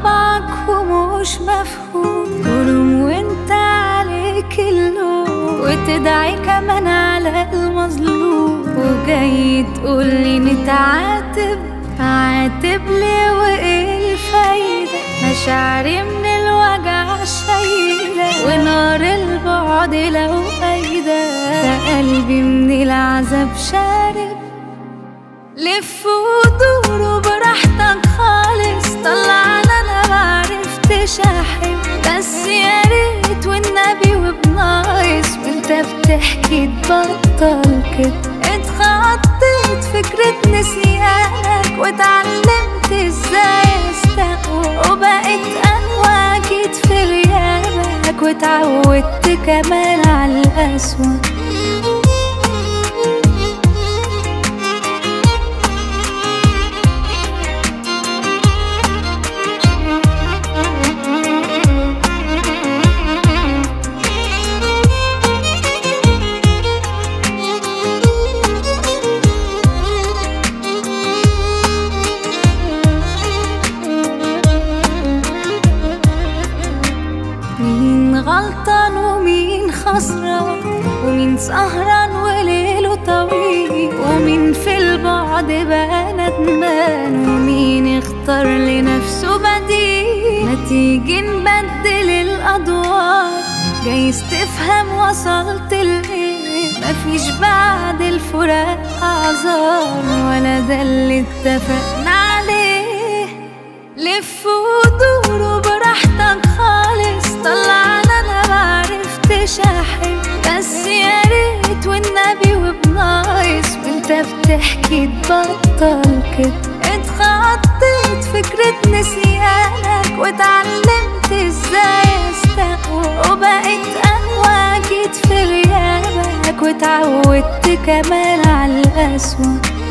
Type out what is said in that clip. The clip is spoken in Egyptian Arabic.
طبعك ومش مفهوم تلوم وانت عليك اللوم وتدعي كمان على المظلوم وجاي تقولي نتعاتب عاتب ليه وايه الفايدة مشاعري من الوجع شايلة ونار البعد لو قايدة فقلبي من العذاب شارب لف ودور براحتك خالص طلعنا انا معرفتش احب بس يا ريت والنبي وبناقص وانت بتحكي تبطل كده اتخطيت فكرة نسيانك واتعلمت ازاي استقوى وبقيت اقوى اكيد في غيابك واتعودت كمان على الاسوأ مين غلطان ومين خسران ومين سهران وليله طويل ومين في البعد بقى ندمان ومين اختار لنفسه بديل ما تيجي نبدل الأدوار جايز تفهم وصلت لإيه مفيش بعد الفراق أعذار ولا ده اللي اتفقنا عليه لف ودور براحتك خالص طلعنا انا معرفتش احب بس يا ريت والنبي وبناقص وانت بتحكي تبطل كده اتخطيت فكرة نسيانك واتعلمت ازاي استقوى وبقيت اقوى اكيد في غيابك واتعودت كمان على الاسوأ